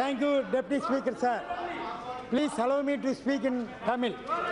Thank you, Deputy Speaker, sir. Please allow me to speak in Tamil.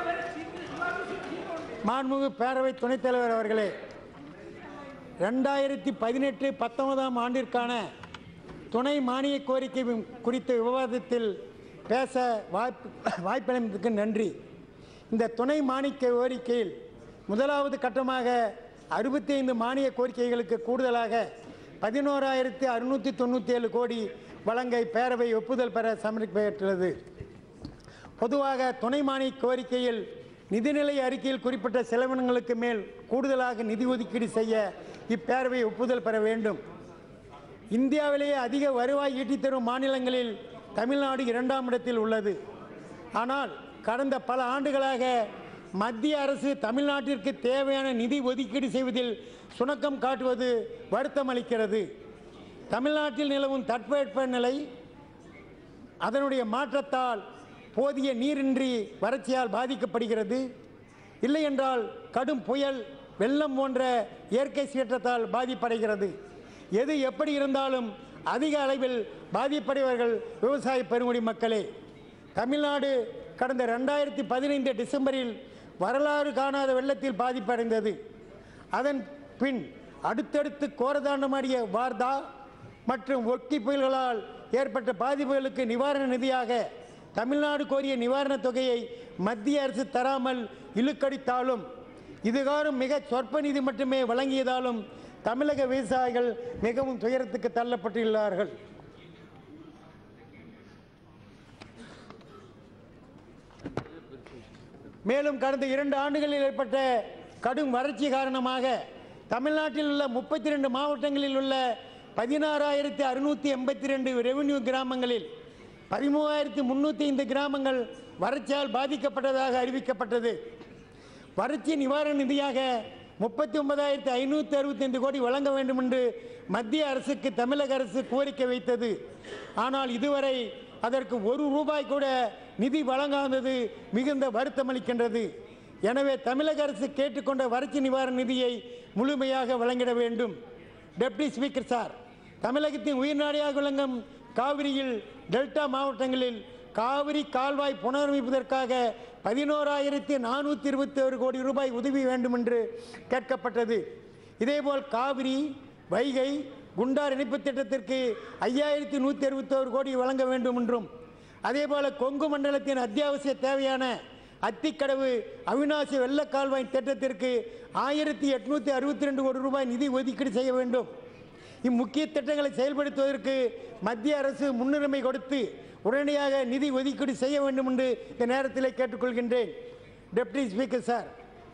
மாண்புமிகு பேரவை துணைத் தலைவர் அவர்களே ரெண்டாயிரத்தி பதினெட்டு பத்தொன்பதாம் ஆண்டிற்கான துணை மானிய கோரிக்கை குறித்த விவாதத்தில் பேச வாய்ப்பு வாய்ப்பளித்ததுக்கு நன்றி இந்த துணை மானிய கோரிக்கையில் முதலாவது கட்டமாக அறுபத்தி ஐந்து மானிய கோரிக்கைகளுக்கு கூடுதலாக பதினோராயிரத்தி அறுநூற்றி தொண்ணூற்றி ஏழு கோடி வழங்க பேரவை ஒப்புதல் பெற சமர்ப்பிக்கப்பட்டுள்ளது பொதுவாக துணை மானிய கோரிக்கையில் நிதிநிலை அறிக்கையில் குறிப்பிட்ட செலவினங்களுக்கு மேல் கூடுதலாக நிதி ஒதுக்கீடு செய்ய இப்பேரவை ஒப்புதல் பெற வேண்டும் இந்தியாவிலேயே அதிக வருவாய் ஈட்டித் தரும் மாநிலங்களில் தமிழ்நாடு இரண்டாம் இடத்தில் உள்ளது ஆனால் கடந்த பல ஆண்டுகளாக மத்திய அரசு தமிழ்நாட்டிற்கு தேவையான நிதி ஒதுக்கீடு செய்வதில் சுணக்கம் காட்டுவது வருத்தம் அளிக்கிறது தமிழ்நாட்டில் நிலவும் தட்பவெப்பநிலை அதனுடைய மாற்றத்தால் போதிய நீரின்றி வறட்சியால் பாதிக்கப்படுகிறது இல்லை என்றால் கடும் புயல் வெள்ளம் போன்ற இயற்கை சீற்றத்தால் பாதிப்படைகிறது எது எப்படி இருந்தாலும் அதிக அளவில் பாதிப்படைவர்கள் விவசாய பெருங்குடி மக்களே தமிழ்நாடு கடந்த ரெண்டாயிரத்தி பதினைந்து டிசம்பரில் வரலாறு காணாத வெள்ளத்தில் பாதிப்படைந்தது அதன் பின் அடுத்தடுத்து கோரதாண்டமாடிய வார்தா மற்றும் ஒக்கி புயல்களால் ஏற்பட்ட பாதிப்புகளுக்கு நிவாரண நிதியாக தமிழ்நாடு கோரிய நிவாரணத் தொகையை மத்திய அரசு தராமல் இழுக்கடித்தாலும் இதுகாரும் மிக சொற்ப நிதி மட்டுமே வழங்கியதாலும் தமிழக விவசாயிகள் மிகவும் துயரத்துக்கு தள்ளப்பட்டுள்ளார்கள் மேலும் கடந்த இரண்டு ஆண்டுகளில் ஏற்பட்ட கடும் வறட்சி காரணமாக தமிழ்நாட்டில் உள்ள முப்பத்தி ரெண்டு மாவட்டங்களில் உள்ள பதினாறாயிரத்தி அறுநூற்றி எண்பத்தி ரெண்டு ரெவென்யூ கிராமங்களில் பதிமூவாயிரத்தி முந்நூற்றி ஐந்து கிராமங்கள் வறட்சியால் பாதிக்கப்பட்டதாக அறிவிக்கப்பட்டது வறட்சி நிவாரண நிதியாக முப்பத்தி ஒன்பதாயிரத்தி ஐநூற்றி அறுபத்தைந்து கோடி வழங்க வேண்டும் என்று மத்திய அரசுக்கு தமிழக அரசு கோரிக்கை வைத்தது ஆனால் இதுவரை அதற்கு ஒரு ரூபாய் கூட நிதி வழங்காதது மிகுந்த வருத்தம் அளிக்கின்றது எனவே தமிழக அரசு கேட்டுக்கொண்ட வறட்சி நிவாரண நிதியை முழுமையாக வழங்கிட வேண்டும் டெப்டி ஸ்பீக்கர் சார் தமிழகத்தின் உயிர்நாடியாக விளங்கும் காவிரியில் டெல்டா மாவட்டங்களில் காவிரி கால்வாய் புனரமைப்பதற்காக பதினோராயிரத்தி நானூற்றி இருபத்தி ஒரு கோடி ரூபாய் உதவி வேண்டும் என்று கேட்கப்பட்டது இதேபோல் காவிரி வைகை குண்டார் இணைப்பு திட்டத்திற்கு ஐயாயிரத்தி நூற்றி அறுபத்தோரு கோடி வழங்க வேண்டும் என்றும் அதேபோல கொங்கு மண்டலத்தின் அத்தியாவசிய தேவையான அத்திக்கடவு அவிநாசி வெள்ள கால்வாய் திட்டத்திற்கு ஆயிரத்தி எட்நூற்றி அறுபத்தி ரெண்டு கோடி ரூபாய் நிதி ஒதுக்கீடு செய்ய வேண்டும் இம்முக்கிய திட்டங்களை செயல்படுத்துவதற்கு மத்திய அரசு முன்னுரிமை கொடுத்து உடனடியாக நிதி ஒதுக்கீடு செய்ய வேண்டும் என்று இந்த நேரத்தில் கேட்டுக்கொள்கின்றேன் டெப்டி ஸ்பீக்கர் சார்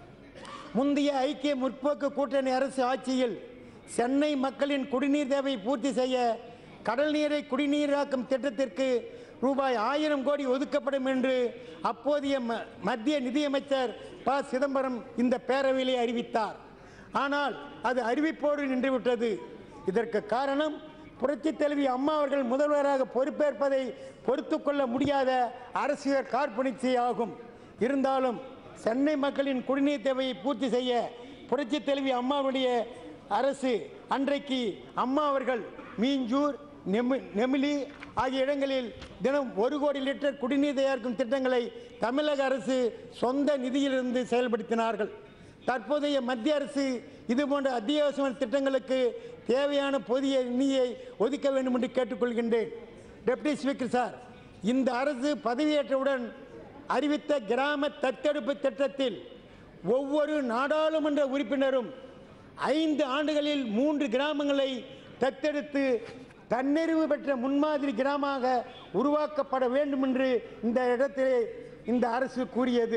முந்தைய ஐக்கிய முற்போக்கு கூட்டணி அரசு ஆட்சியில் சென்னை மக்களின் குடிநீர் தேவை பூர்த்தி செய்ய கடல் நீரை குடிநீராக்கும் திட்டத்திற்கு ரூபாய் ஆயிரம் கோடி ஒதுக்கப்படும் என்று அப்போதைய ம- மத்திய நிதியமைச்சர் ப சிதம்பரம் இந்த பேரவையிலே அறிவித்தார் ஆனால் அது அறிவிப்போடு நின்றுவிட்டது இதற்கு காரணம் புரட்சித் தலைவி அம்மா அவர்கள் முதல்வராக பொறுப்பேற்பதை பொறுத்துக்கொள்ள முடியாத அரசியல் கார்ப்பணிச்சி ஆகும் இருந்தாலும் சென்னை மக்களின் குடிநீர் தேவையை பூர்த்தி செய்ய புரட்சித் தலைவி அம்மாவுடைய அரசு அன்றைக்கு அம்மா அவர்கள் மீஞ்சூர் நெமி நெமிலி ஆகிய இடங்களில் தினம் ஒரு கோடி லிட்டர் குடிநீர் தயாரிக்கும் திட்டங்களை தமிழக அரசு சொந்த நிதியிலிருந்து செயல்படுத்தினார்கள் தற்போதைய மத்திய அரசு இது போன்ற அத்தியாவசிய திட்டங்களுக்கு தேவையான போதிய நிதியை ஒதுக்க வேண்டும் என்று கேட்டுக்கொள்கின்றேன் டெப்டி ஸ்பீக்கர் சார் இந்த அரசு பதவியேற்றவுடன் அறிவித்த கிராம தத்தெடுப்பு திட்டத்தில் ஒவ்வொரு நாடாளுமன்ற உறுப்பினரும் ஐந்து ஆண்டுகளில் மூன்று கிராமங்களை தத்தெடுத்து தன்னிறைவு பெற்ற முன்மாதிரி கிராமமாக உருவாக்கப்பட வேண்டும் என்று இந்த இடத்திலே இந்த அரசு கூறியது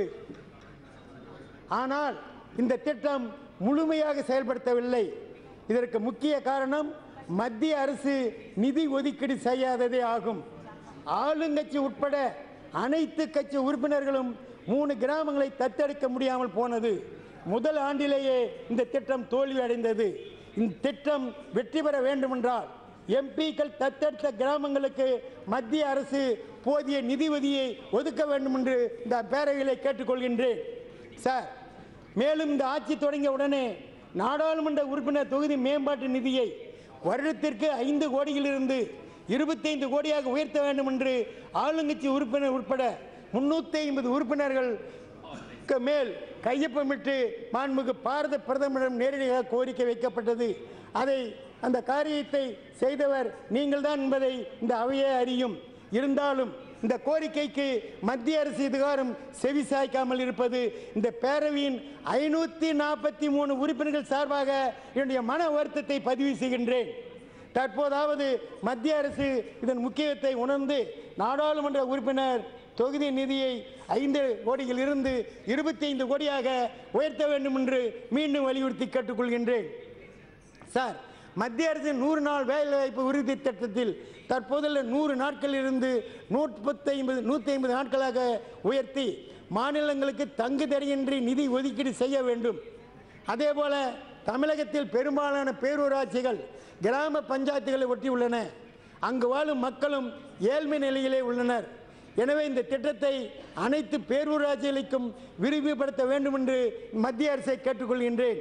ஆனால் இந்த திட்டம் முழுமையாக செயல்படுத்தவில்லை இதற்கு முக்கிய காரணம் மத்திய அரசு நிதி ஒதுக்கீடு செய்யாததே ஆகும் ஆளுங்கட்சி உட்பட அனைத்து கட்சி உறுப்பினர்களும் மூணு கிராமங்களை தத்தெடுக்க முடியாமல் போனது முதல் ஆண்டிலேயே இந்த திட்டம் தோல்வி அடைந்தது இந்த திட்டம் வெற்றி பெற வேண்டுமென்றால் எம்பிக்கள் தத்தெடுத்த கிராமங்களுக்கு மத்திய அரசு போதிய நிதி உதவியை ஒதுக்க வேண்டும் என்று இந்த பேரவையிலே கேட்டுக்கொள்கின்றேன் சார் மேலும் இந்த ஆட்சி தொடங்கிய உடனே நாடாளுமன்ற உறுப்பினர் தொகுதி மேம்பாட்டு நிதியை வருடத்திற்கு ஐந்து கோடியிலிருந்து இருபத்தைந்து கோடியாக உயர்த்த வேண்டும் என்று ஆளுங்கட்சி உறுப்பினர் உட்பட முன்னூற்றி ஐம்பது உறுப்பினர்கள் க்கு மேல் கையொப்பமிட்டு மாண்புமிகு பாரத பிரதமரிடம் நேரடியாக கோரிக்கை வைக்கப்பட்டது அதை அந்த காரியத்தை செய்தவர் நீங்கள்தான் என்பதை இந்த அவையே அறியும் இருந்தாலும் இந்த கோரிக்கைக்கு மத்திய அரசு இதுகாரம் செவி சாய்க்காமல் இருப்பது இந்த பேரவையின் ஐநூற்றி நாற்பத்தி மூணு உறுப்பினர்கள் சார்பாக என்னுடைய மன வருத்தத்தை பதிவு செய்கின்றேன் தற்போதாவது மத்திய அரசு இதன் முக்கியத்தை உணர்ந்து நாடாளுமன்ற உறுப்பினர் தொகுதி நிதியை ஐந்து கோடியில் இருந்து இருபத்தி ஐந்து கோடியாக உயர்த்த வேண்டும் என்று மீண்டும் வலியுறுத்தி கேட்டுக்கொள்கின்றேன் சார் மத்திய அரசின் நூறு நாள் வேலைவாய்ப்பு உறுதி திட்டத்தில் தற்போதுள்ள நூறு நாட்களில் இருந்து நூற்றி ஐம்பது நூற்றி ஐம்பது நாட்களாக உயர்த்தி மாநிலங்களுக்கு தங்கு தடையின்றி நிதி ஒதுக்கீடு செய்ய வேண்டும் அதேபோல தமிழகத்தில் பெரும்பாலான பேரூராட்சிகள் கிராம பஞ்சாயத்துகளை ஒட்டியுள்ளன அங்கு வாழும் மக்களும் ஏழ்மை நிலையிலே உள்ளனர் எனவே இந்த திட்டத்தை அனைத்து பேரூராட்சிகளுக்கும் விரிவுபடுத்த வேண்டும் என்று மத்திய அரசை கேட்டுக்கொள்கின்றேன்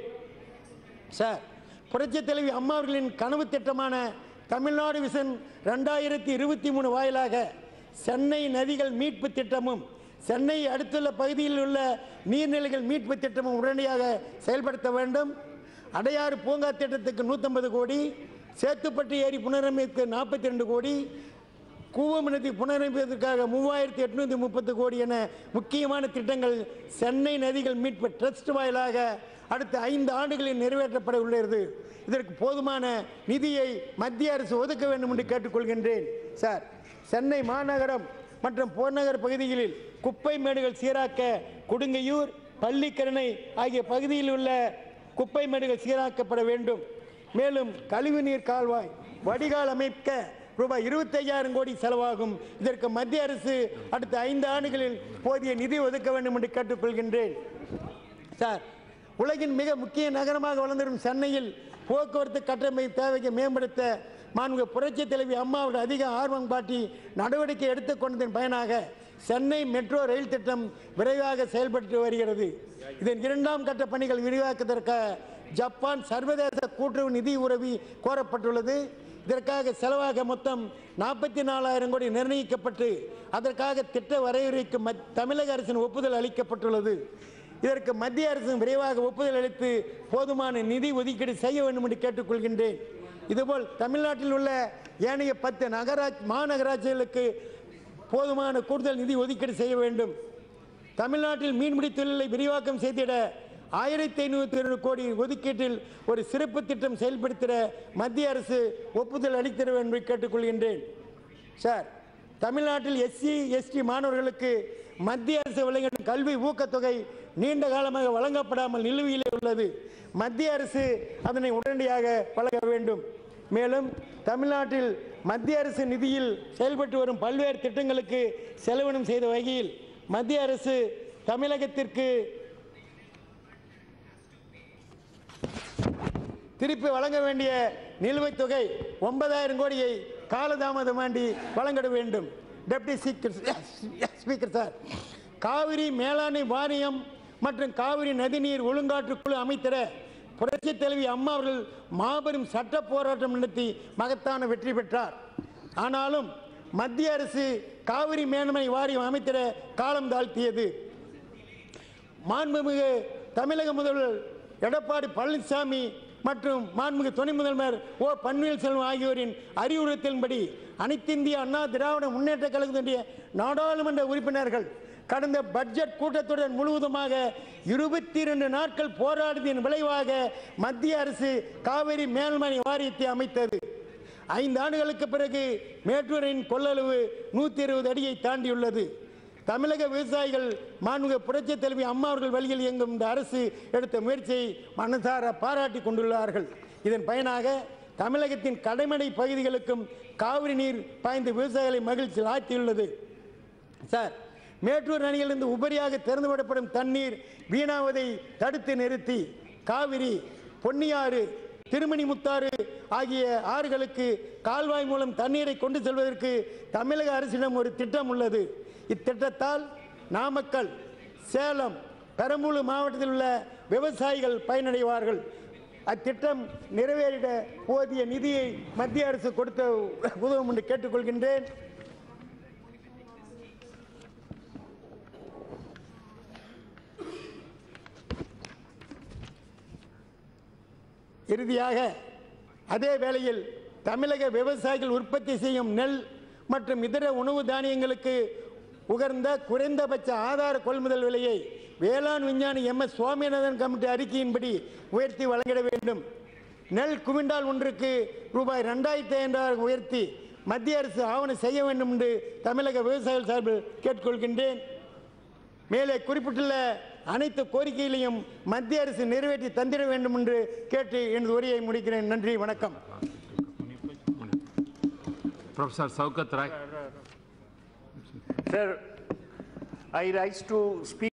சார் புரட்சித் தலைவி அம்மா அவர்களின் கனவு திட்டமான தமிழ்நாடு விசன் ரெண்டாயிரத்தி இருபத்தி மூணு வாயிலாக சென்னை நதிகள் மீட்பு திட்டமும் சென்னை அடுத்துள்ள பகுதியில் உள்ள நீர்நிலைகள் மீட்பு திட்டமும் உடனடியாக செயல்படுத்த வேண்டும் அடையாறு பூங்கா திட்டத்துக்கு நூற்றம்பது கோடி சேத்துப்பட்டு ஏரி புனரமைப்புக்கு நாற்பத்தி ரெண்டு கோடி கூவம் நதி புனரமைப்பதற்காக மூவாயிரத்தி எட்நூற்றி முப்பத்து கோடி என முக்கியமான திட்டங்கள் சென்னை நதிகள் மீட்பு ட்ரஸ்ட் வாயிலாக அடுத்த ஐந்து ஆண்டுகளில் நிறைவேற்றப்பட உள்ளது இதற்கு போதுமான நிதியை மத்திய அரசு ஒதுக்க வேண்டும் என்று கேட்டுக்கொள்கின்றேன் சார் சென்னை மாநகரம் மற்றும் புறநகர் பகுதிகளில் குப்பை மேடுகள் சீராக்க கொடுங்கையூர் பள்ளிக்கரணை ஆகிய பகுதியில் உள்ள குப்பை மேடுகள் சீராக்கப்பட வேண்டும் மேலும் கழிவுநீர் கால்வாய் வடிகால் அமைக்க ரூபாய் இருபத்தையாயிரம் கோடி செலவாகும் இதற்கு மத்திய அரசு அடுத்த ஐந்து ஆண்டுகளில் போதிய நிதி ஒதுக்க வேண்டும் என்று கேட்டுக்கொள்கின்றேன் சார் உலகின் மிக முக்கிய நகரமாக வளர்ந்திடும் சென்னையில் போக்குவரத்து கட்டமைப்பு தேவையை மேம்படுத்த மாண்புமிகு புரட்சித் தலைவி அம்மாவோட அதிக ஆர்வம் காட்டி நடவடிக்கை எடுத்துக்கொண்டதன் பயனாக சென்னை மெட்ரோ ரயில் திட்டம் விரைவாக செயல்பட்டு வருகிறது இதன் இரண்டாம் கட்ட பணிகள் விரிவாக்கத்திற்காக ஜப்பான் சர்வதேச கூட்டுறவு நிதி உதவி கோரப்பட்டுள்ளது இதற்காக செலவாக மொத்தம் நாற்பத்தி நாலாயிரம் கோடி நிர்ணயிக்கப்பட்டு அதற்காக திட்ட வரையறைக்கு மத்- தமிழக அரசின் ஒப்புதல் அளிக்கப்பட்டுள்ளது இதற்கு மத்திய அரசு விரைவாக ஒப்புதல் அளித்து போதுமான நிதி ஒதுக்கீடு செய்ய வேண்டும் என்று கேட்டுக்கொள்கின்றேன் இதுபோல் தமிழ்நாட்டில் உள்ள ஏனைய பத்து நகராட்சி மாநகராட்சிகளுக்கு போதுமான கூடுதல் நிதி ஒதுக்கீடு செய்ய வேண்டும் தமிழ்நாட்டில் மீன்பிடி தொழிலை விரிவாக்கம் செய்திட ஆயிரத்தி ஐநூற்றி இருநூறு கோடி ஒதுக்கீட்டில் ஒரு சிறப்பு திட்டம் செயல்படுத்திட மத்திய அரசு ஒப்புதல் அளித்திட வேண்டும் என்று கேட்டுக்கொள்கின்றேன் சார் தமிழ்நாட்டில் எஸ்சி எஸ்டி மாணவர்களுக்கு மத்திய அரசு வழங்கும் கல்வி ஊக்கத்தொகை நீண்ட காலமாக வழங்கப்படாமல் நிலுவையிலே உள்ளது மத்திய அரசு அதனை உடனடியாக வழங்க வேண்டும் மேலும் தமிழ்நாட்டில் மத்திய அரசு நிதியில் செயல்பட்டு வரும் பல்வேறு திட்டங்களுக்கு செலவினம் செய்த வகையில் மத்திய அரசு தமிழகத்திற்கு திருப்பி வழங்க வேண்டிய நிலுவைத் தொகை ஒன்பதாயிரம் கோடியை காலதாமதமாண்டி வழங்கிட வேண்டும் deputy speaker speaker sir Kaveri மேலாண்மை வாரியம் மற்றும் காவிரி நதிநீர் ஒழுங்காற்று குழு அமைத்திட புரட்சித் தலைவி அம்மா அவர்கள் மாபெரும் சட்ட போராட்டம் நடத்தி மகத்தான வெற்றி பெற்றார் ஆனாலும் மத்திய அரசு காவிரி மேலாண்மை வாரியம் அமைத்திட காலம் தாழ்த்தியது மாண்புமிகு தமிழக முதல்வர் எடப்பாடி பழனிசாமி மற்றும் மாண்புமிகு துணை முதல்வர் ஓ பன்னீர்செல்வம் ஆகியோரின் அறிவுறுத்தலின்படி அனைத்திந்திய அண்ணா திராவிட முன்னேற்ற கழகத்தினுடைய நாடாளுமன்ற உறுப்பினர்கள் கடந்த பட்ஜெட் கூட்டத்தொடர் முழுவதுமாக இருபத்தி இரண்டு நாட்கள் போராடியதன் விளைவாக மத்திய அரசு காவிரி மேல்மணி வாரியத்தை அமைத்தது ஐந்து ஆண்டுகளுக்கு பிறகு மேட்டூரின் கொள்ளளவு நூற்றி இருபது அடியை தாண்டியுள்ளது தமிழக விவசாயிகள் மாண்புமிகு புரட்சித் தலைவி அம்மா அவர்கள் வழியில் இயங்கும் இந்த அரசு எடுத்த முயற்சியை மனசார பாராட்டி கொண்டுள்ளார்கள் இதன் பயனாக தமிழகத்தின் கடைமடை பகுதிகளுக்கும் காவிரி நீர் பாய்ந்து விவசாயிகளை மகிழ்ச்சியில் ஆழ்த்தியுள்ளது சார் மேட்டூர் அணையிலிருந்து உபரியாக திறந்து விடப்படும் தண்ணீர் வீணாவதை தடுத்து நிறுத்தி காவிரி பொன்னியாறு திருமணிமுத்தாறு ஆகிய ஆறுகளுக்கு கால்வாய் மூலம் தண்ணீரை கொண்டு செல்வதற்கு தமிழக அரசிடம் ஒரு திட்டம் உள்ளது இத்திட்டத்தால் நாமக்கல் சேலம் பெரம்பலூர் மாவட்டத்தில் உள்ள விவசாயிகள் பயனடைவார்கள் அத்திட்டம் நிறைவேறிட போதிய நிதியை மத்திய அரசு கொடுத்த உதவும் என்று கேட்டுக்கொள்கின்றேன் இறுதியாக அதே வேளையில் தமிழக விவசாயிகள் உற்பத்தி செய்யும் நெல் மற்றும் இதர உணவு தானியங்களுக்கு உகர்ந்த குறைந்தபட்ச ஆதார கொள்முதல் விலையை வேளாண் விஞ்ஞானி எம் எஸ் சுவாமிநாதன் கமிட்டி அறிக்கையின்படி உயர்த்தி வழங்கிட வேண்டும் நெல் குவிண்டால் ஒன்றுக்கு ரூபாய் ரெண்டாயிரத்தி ஐந்தாயிரம் உயர்த்தி மத்திய அரசு ஆவணம் செய்ய வேண்டும் என்று தமிழக விவசாயிகள் சார்பில் கேட்டுக்கொள்கின்றேன் மேலே குறிப்பிட்டுள்ள அனைத்து கோரிக்கைகளையும் மத்திய அரசு நிறைவேற்றி தந்திட வேண்டும் என்று கேட்டு எனது உரையை முடிக்கிறேன் நன்றி வணக்கம் Professor Saukat Rai. Sir, I rise to speak